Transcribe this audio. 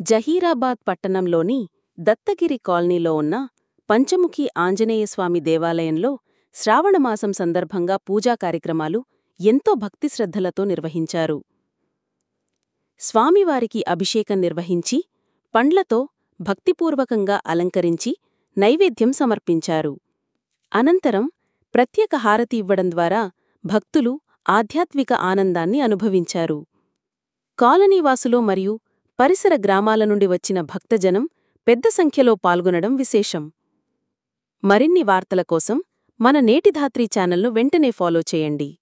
జహీరాబాద్ పట్టణంలోని దత్తగిరి కాలనీలో ఉన్న పంచముఖి ఆంజనేయస్వామి దేవాలయంలో శ్రావణమాసం సందర్భంగా పూజా కార్యక్రమాలు ఎంతో భక్తిశ్రద్ధలతో నిర్వహించారు స్వామివారికి అభిషేకం నిర్వహించి పండ్లతో భక్తిపూర్వకంగా అలంకరించి నైవేద్యం సమర్పించారు అనంతరం ప్రత్యేక హారతి ఇవ్వడం ద్వారా భక్తులు ఆధ్యాత్మిక ఆనందాన్ని అనుభవించారు కాలనీవాసులు మరియు పరిసర గ్రామాల నుండి వచ్చిన భక్తజనం పెద్ద సంఖ్యలో పాల్గొనడం విశేషం మరిన్ని వార్తల కోసం మన నేటిధాత్రి ఛానల్ను వెంటనే ఫాలో చేయండి